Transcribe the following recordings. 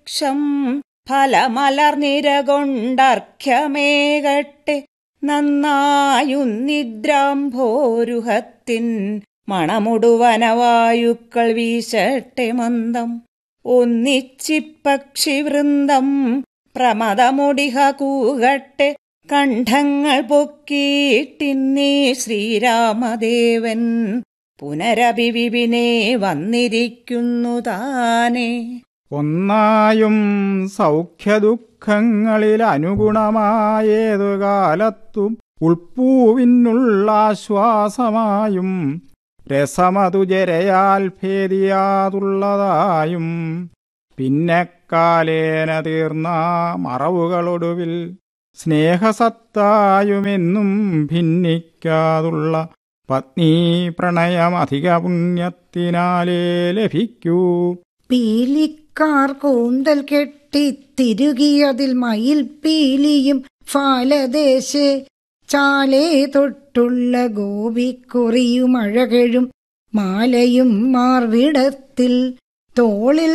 വൃക്ഷം ഫലമലർനിരകൊണ്ടർഘ്യമേകട്ടെ നന്നായുന്നിദ്രാംഭോരുഹത്തിൻ മണമുടുവനവായുക്കൾ വീശട്ടെ മന്ദം ഒന്നിച്ചിപ്പക്ഷിവൃന്ദം പ്രമദമുടിഹ കൂകട്ടെ കണ്ഠങ്ങൾ പൊക്കിയിട്ടിന്നീ ശ്രീരാമദേവൻ പുനരഭിവിപിനെ വന്നിരിക്കുന്നു താനേ ഒന്നായും സൗഖ്യദുഃഖങ്ങളിൽ അനുഗുണമായേതു കാലത്തും ഉൾപ്പൂവിനുള്ളാശ്വാസമായും രസമതു ജരയാൽ ഭേദിയാതുള്ളതായും പിന്നെ കാലേന തീർന്ന മറവുകളൊടുവിൽ സ്നേഹസത്തായുമെന്നും ഭിന്നിക്കാതുള്ള പത്നീ പ്രണയമധിക പുണ്യത്തിനാലേ ലഭിക്കൂ പീലിക്കാർ കൂന്തൽ കെട്ടി തിരുകിയതിൽ മയിൽ പീലിയും ഫാലദേശെ ചാലേ തൊട്ടുള്ള ഗോപിക്കുറിയും അഴകഴും മാലയും മാർവിടത്തിൽ തോളിൽ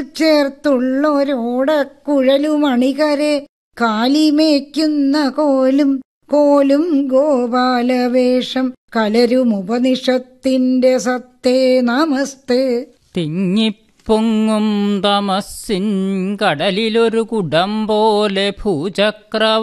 ചേർത്തുള്ളൊരോടക്കുഴലുമണികരെ കാലിമേക്കുന്ന കോലും കോലും ഗോപാലവേഷം കലരും ഉപനിഷത്തിന്റെ സത്തേ നമസ്തേ തിങ്ങിപ്പൊങ്ങും തമസ്സിൻ കടലിലൊരു കുടം പോലെ ഭൂചക്രവ